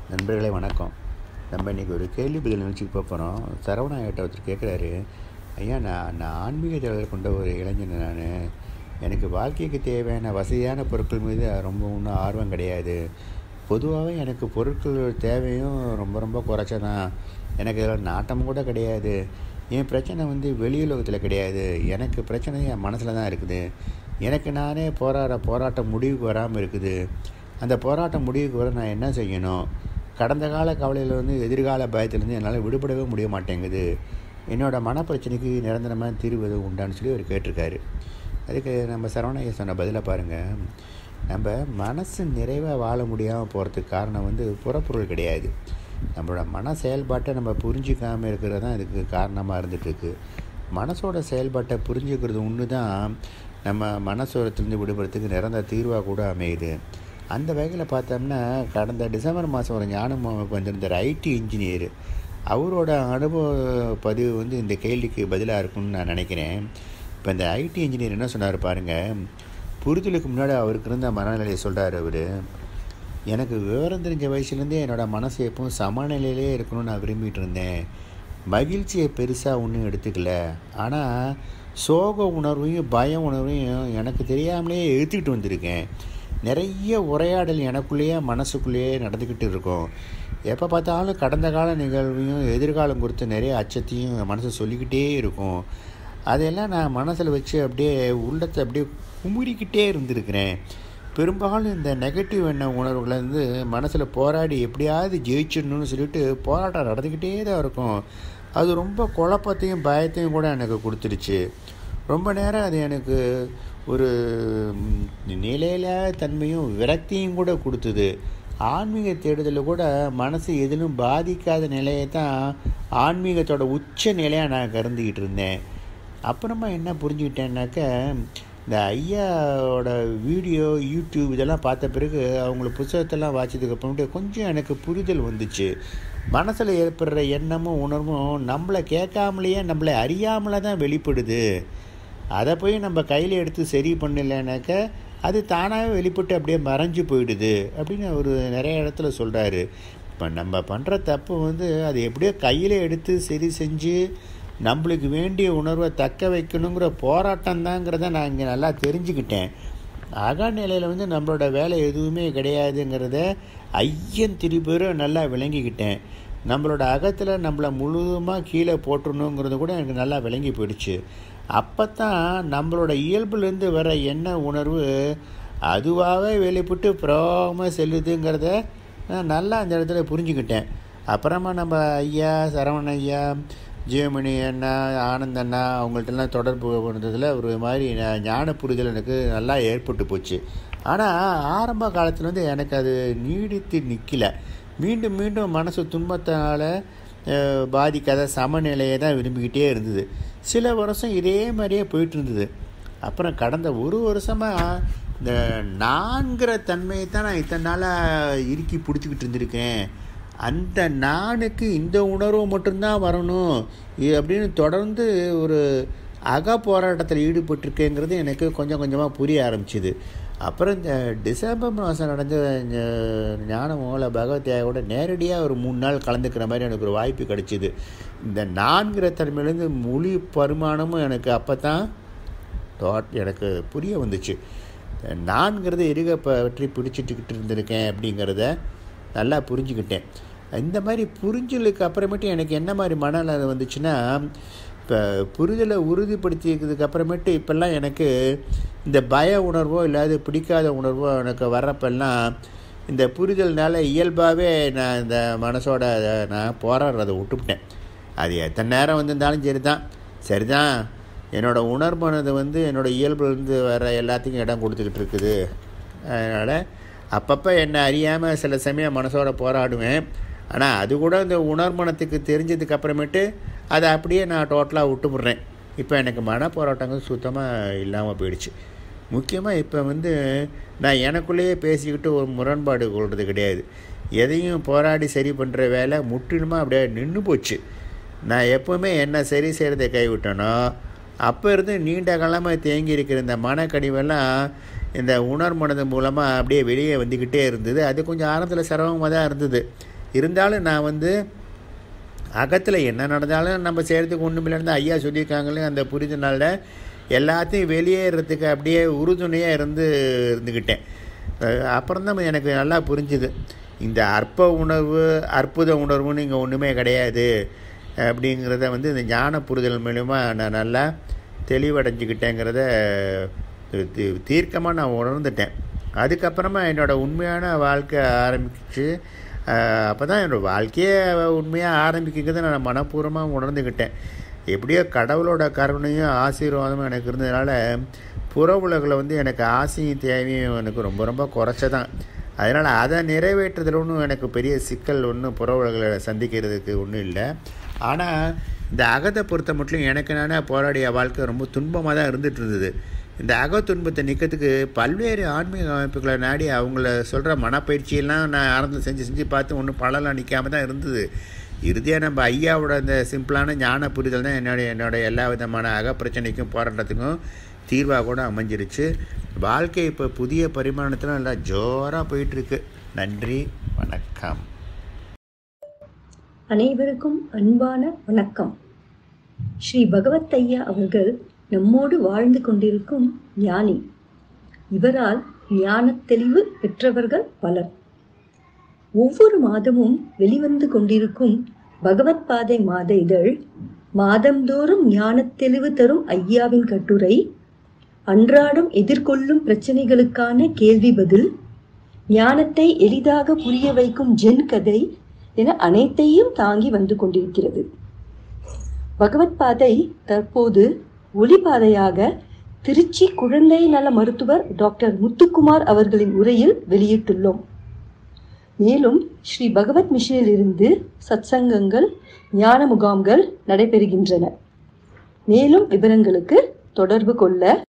நண்பர்களே வணக்கம் நம்ம இன்றைக்கி ஒரு கேள்வி பதில் நிகழ்ச்சிக்கு போக போகிறோம் சரவணாயிட்ட ஒருத்தர் கேட்குறாரு ஐயா நான் நான் ஆன்மீக தேவையை கொண்ட ஒரு இளைஞன் நான் எனக்கு வாழ்க்கைக்கு தேவையான வசதியான பொருட்கள் மீது ரொம்ப ஒன்றும் ஆர்வம் கிடையாது பொதுவாகவே எனக்கு பொருட்கள் தேவையும் ரொம்ப ரொம்ப குறைச்ச தான் எனக்கு இதில் நாட்டம் கூட கிடையாது என் பிரச்சனை வந்து வெளியுலகத்தில் கிடையாது எனக்கு பிரச்சனை என் மனசில் தான் இருக்குது எனக்கு நானே போராட போராட்டம் முடிவுக்கு வராமல் இருக்குது அந்த போராட்டம் முடிவுக்கு வர நான் என்ன செய்யணும் கடந்த கால கவலையில் வந்து எதிர்கால பயத்திலேருந்து என்னால் விடுபடவே முடிய மாட்டேங்குது என்னோடய மனப்பிரச்சனைக்கு நிரந்தரமாக தீர்வு எதுவும் உண்டான்னு சொல்லி அவர் கேட்டிருக்காரு அதுக்கு நம்ம சரவணைய சொன்ன பதிலை பாருங்கள் நம்ம மனசு நிறைவாக வாழ முடியாமல் போகிறதுக்கு காரணம் வந்து புறப்பொருள் கிடையாது நம்மளோட மன செயல்பாட்டை நம்ம புரிஞ்சிக்காமல் இருக்கிறது தான் இதுக்கு காரணமாக இருந்துகிட்ருக்கு மனசோட செயல்பாட்டை புரிஞ்சுக்கிறது ஒன்று தான் நம்ம மனசோரத்துலேருந்து விடுபடுறதுக்கு நிரந்தர தீர்வாக கூட அமையுது அந்த வகையில் பார்த்தோம்னா கடந்த டிசம்பர் மாதம் ஒரு ஞானமாவுக்கு வந்திருந்தார் ஐடி இன்ஜினியர் அவரோட அனுபவ பதிவு வந்து இந்த கேள்விக்கு பதிலாக இருக்கும்னு நான் நினைக்கிறேன் இப்போ இந்த ஐடி இன்ஜினியர் என்ன சொன்னார் பாருங்கள் புரிதலுக்கு முன்னாடி அவருக்கு இருந்த மனநிலையை சொல்கிறார் அவர் எனக்கு விவரம் தெரிஞ்ச வயசுலேருந்தே என்னோடய மனசு எப்பவும் சமநிலையிலே இருக்கணும்னு நான் விரும்பிகிட்டு இருந்தேன் மகிழ்ச்சியை பெருசாக ஒன்றும் எடுத்துக்கல ஆனால் சோக உணர்வையும் பய உணர்வையும் எனக்கு தெரியாமலே எழுத்துக்கிட்டு வந்திருக்கேன் நிறைய உரையாடல் எனக்குள்ளேயே மனசுக்குள்ளேயே நடந்துக்கிட்டு இருக்கும் எப்போ பார்த்தாலும் கடந்த கால நிகழ்வையும் எதிர்காலம் குறித்து நிறைய அச்சத்தையும் என் மனசு சொல்லிக்கிட்டே இருக்கும் அதையெல்லாம் நான் மனசில் வச்சு அப்படியே உள்ளத்தை அப்படியே குமுறிக்கிட்டே இருந்திருக்கிறேன் பெரும்பாலும் இந்த நெகட்டிவ் எண்ண உணர்வுகளை வந்து மனசில் போராடி எப்படியாவது ஜெயிச்சிடணும்னு சொல்லிட்டு போராட்டம் நடந்துக்கிட்டே தான் இருக்கும் அது ரொம்ப குழப்பத்தையும் பயத்தையும் கூட எனக்கு கொடுத்துருச்சு ரொம்ப நேரம் அது எனக்கு ஒரு நிலையில தன்மையும் விரக்தியும் கூட கொடுத்தது ஆன்மீக தேடுதலில் கூட மனசு எதிலும் பாதிக்காத நிலையை தான் ஆன்மீகத்தோட உச்ச நிலையாக நான் கருந்துக்கிட்டு இருந்தேன் அப்புறமா என்ன புரிஞ்சுக்கிட்டேன்னாக்க இந்த ஐயாவோட வீடியோ யூடியூப் இதெல்லாம் பார்த்த பிறகு அவங்கள புத்தகத்தெல்லாம் வாசித்ததுக்கு அப்புறமேட்டு கொஞ்சம் எனக்கு புரிதல் வந்துச்சு மனசில் ஏற்படுற எண்ணமும் உணர்வும் நம்மளை கேட்காமலேயே நம்மளை அறியாமலே தான் வெளிப்படுது அதை போய் நம்ம கையில் எடுத்து சரி பண்ணலைனாக்க அது தானாகவே வெளிப்பட்டு அப்படியே மறைஞ்சு போயிடுது அப்படின்னு அவர் நிறைய இடத்துல சொல்கிறாரு இப்போ நம்ம பண்ணுற தப்பு வந்து அது எப்படியோ கையில் எடுத்து சரி செஞ்சு நம்மளுக்கு வேண்டிய உணர்வை தக்க வைக்கணுங்கிற போராட்டம் தாங்கிறத நான் இங்கே நல்லா தெரிஞ்சுக்கிட்டேன் அகநிலையில் வந்து நம்மளோட வேலை எதுவுமே கிடையாதுங்கிறத ஐயன் திருப்பேரும் நல்லா விளங்கிக்கிட்டேன் நம்மளோட அகத்தில் நம்மளை முழுவதுமாக கீழே போட்டுருணுங்கிறது கூட எனக்கு நல்லா விளங்கி போயிடுச்சு அப்போ தான் நம்மளோட இயல்புலேருந்து வர எண்ண உணர்வு அதுவாகவே வெளிப்பட்டு புரோகமாக செல்லுதுங்கிறத நான் நல்லா அந்த இடத்துல புரிஞ்சுக்கிட்டேன் அப்புறமா நம்ம ஐயா சரவண ஐயா ஜீவமணி அண்ணா ஆனந்த் அண்ணா அவங்கள்ட்டெல்லாம் தொடர்பு பண்ணுறதுல ஒரு மாதிரி ஞான புரிதல் எனக்கு நல்லா ஏற்பட்டு போச்சு ஆனால் ஆரம்ப காலத்தில் வந்து எனக்கு அது நீடித்து நிற்கல மீண்டும் மீண்டும் மனசு துன்பத்தினால் பாதிக்காத சமநிலையை தான் விரும்பிக்கிட்டே இருந்தது சில வருஷம் இதே மாதிரியே போயிட்டு இருந்தது அப்புறம் கடந்த ஒரு வருஷமாக இந்த நான்கிற தன்மையை தான் நான் இத்தனை நாளாக இறுக்கி பிடிச்சிக்கிட்டு இருந்திருக்கேன் அந்த நானுக்கு இந்த உணர்வு மட்டும்தான் வரணும் அப்படின்னு தொடர்ந்து ஒரு அக போராட்டத்தில் ஈடுபட்டிருக்கேங்கிறது எனக்கு கொஞ்சம் கொஞ்சமாக புரிய ஆரம்பிச்சுது அப்புறம் இந்த டிசம்பர் மாதம் நடந்த ஞான மோல பகவத்யாவோட நேரடியாக ஒரு மூணு நாள் கலந்துக்கிற மாதிரி எனக்கு ஒரு வாய்ப்பு கிடச்சிது இந்த நான்கிற தன்மையிலேருந்து மொழி பரிமாணமும் எனக்கு அப்போ தான் தாட் எனக்கு புரிய வந்துச்சு நான்கிறத இருக பற்றி பிடிச்சிட்டுக்கிட்டு இருந்திருக்கேன் அப்படிங்கிறத நல்லா புரிஞ்சுக்கிட்டேன் இந்த மாதிரி புரிஞ்சலுக்கு அப்புறமேட்டு எனக்கு என்ன மாதிரி மனநலம் வந்துச்சுன்னா இப்போ புரிதலை உறுதிப்படுத்திக்கிறதுக்கு அப்புறமேட்டு இப்போல்லாம் எனக்கு இந்த பய உணர்வோ இல்லாத பிடிக்காத உணர்வோ எனக்கு வர்றப்பெல்லாம் இந்த புரிதல்னால இயல்பாகவே நான் இந்த மனசோட நான் போராடுறதை விட்டுவிட்டேன் அது எத்தனை நேரம் வந்திருந்தாலும் சரி தான் சரி தான் என்னோடய உணர்வானது வந்து என்னோடய இயல்புலேருந்து வர எல்லாத்துக்கும் இடம் கொடுத்துக்கிட்டு இருக்குது அதனால் அப்பப்போ என்னை அறியாமல் சில சமயம் மனசோட போராடுவேன் ஆனால் அது கூட இந்த உணர்மனத்துக்கு தெரிஞ்சதுக்கு அப்புறமேட்டு அதை அப்படியே நான் டோட்டலாக விட்டுமுடுறேன் இப்போ எனக்கு மன போராட்டங்கள் சுத்தமாக இல்லாமல் போயிடுச்சு முக்கியமாக இப்போ வந்து நான் எனக்குள்ளேயே பேசிக்கிட்டு ஒரு முரண்பாடு கொள்வது கிடையாது எதையும் போராடி சரி பண்ணுற வேலை முற்றிலுமாக அப்படியே நின்று போச்சு நான் எப்போவுமே என்ன சரி செய்கிறதை கைவிட்டனோ அப்போ இருந்து நீண்ட காலமாக தேங்கி இருக்கிற இந்த மனக்கடிவெல்லாம் இந்த உணர்மனது மூலமாக அப்படியே வெளியே வந்துக்கிட்டே இருந்தது அது கொஞ்சம் ஆரம்பத்தில் சிரமமாக தான் இருந்தது இருந்தாலும் நான் வந்து அகத்தில் என்ன நடந்தாலும் நம்ம செய்கிறதுக்கு ஒன்றும் இல்லைன்னு ஐயா சொல்லியிருக்காங்களே அந்த புரிதனால எல்லாத்தையும் வெளியேறதுக்கு அப்படியே உறுதுணையாக இருந்து இருந்துக்கிட்டேன் அப்புறம் தான் எனக்கு நல்லா புரிஞ்சுது இந்த அற்ப உணர்வு அற்புத உணர்வுன்னு இங்கே ஒன்றுமே கிடையாது அப்படிங்கிறத வந்து இந்த ஞான புரிதல் மூலிமா நான் நல்லா தெளிவடைஞ்சிக்கிட்டேங்கிறத தீர்க்கமாக நான் உணர்ந்துட்டேன் அதுக்கப்புறமா என்னோடய உண்மையான வாழ்க்கை ஆரம்பிச்சு அப்போ தான் என்னோடய வாழ்க்கையே உண்மையாக ஆரம்பிக்கிறத நான் மனப்பூர்வமாக உணர்ந்துக்கிட்டேன் எப்படியோ கடவுளோட கருணையும் ஆசீர்வாதமும் எனக்கு இருந்ததுனால புற உலகில் வந்து எனக்கு ஆசையும் தேவையும் எனக்கு ரொம்ப ரொம்ப குறைச்சதான் அதனால் அதை நிறைவேற்றுறதுல ஒன்றும் எனக்கு பெரிய சிக்கல் ஒன்றும் புற உலகில் சந்திக்கிறதுக்கு ஒன்றும் இல்லை ஆனால் இந்த அகத்தை பொறுத்த மட்டும் எனக்கு நானே போராடிய வாழ்க்கை ரொம்ப துன்பமாக தான் இருந்துகிட்டு இருந்தது இந்த அக துன்பத்தை நிற்கிறதுக்கு பல்வேறு ஆன்மீக அமைப்புகளை நாடி அவங்கள சொல்கிற மனப்பயிற்சியெல்லாம் நான் ஆரம்பத்தில் செஞ்சு செஞ்சு பார்த்து ஒன்றும் பலலாம் நிற்காம தான் இருந்தது இறுதியாக நம்ம ஐயாவோட அந்த சிம்பிளான ஞான புரிதல் தான் என்னுடைய என்னோடய எல்லா விதமான அக பிரச்சனைக்கும் போராட்டத்துக்கும் தீர்வாக கூட அமைஞ்சிருச்சு வாழ்க்கை இப்போ புதிய பரிமாணத்தில் நல்லா ஜோராக போயிட்டுருக்கு நன்றி வணக்கம் அனைவருக்கும் அன்பான வணக்கம் ஸ்ரீ பகவத் ஐயா அவர்கள் நம்மோடு வாழ்ந்து கொண்டிருக்கும் ஞானி இவரால் ஞானத் தெளிவு பெற்றவர்கள் பலர் ஒவ்வொரு மாதமும் வெளிவந்து கொண்டிருக்கும் பகவத் பாதை மாத இதழ் மாதந்தோறும் ஞானத் தெளிவு தரும் ஐயாவின் கட்டுரை அன்றாடம் எதிர்கொள்ளும் பிரச்சனைகளுக்கான கேள்வி பதில் ஞானத்தை எளிதாக புரிய வைக்கும் ஜென் கதை என அனைத்தையும் தாங்கி வந்து கொண்டிருக்கிறது பகவத் பாதை தற்போது ஒளிபாதையாக திருச்சி குழந்தை நல மருத்துவர் டாக்டர் முத்துக்குமார் அவர்களின் உரையில் வெளியிட்டுள்ளோம் மேலும் ஸ்ரீ பகவத் மிஷனில் இருந்து சத்சங்கங்கள் ஞான முகாம்கள் நடைபெறுகின்றன மேலும் விவரங்களுக்கு தொடர்பு கொள்ள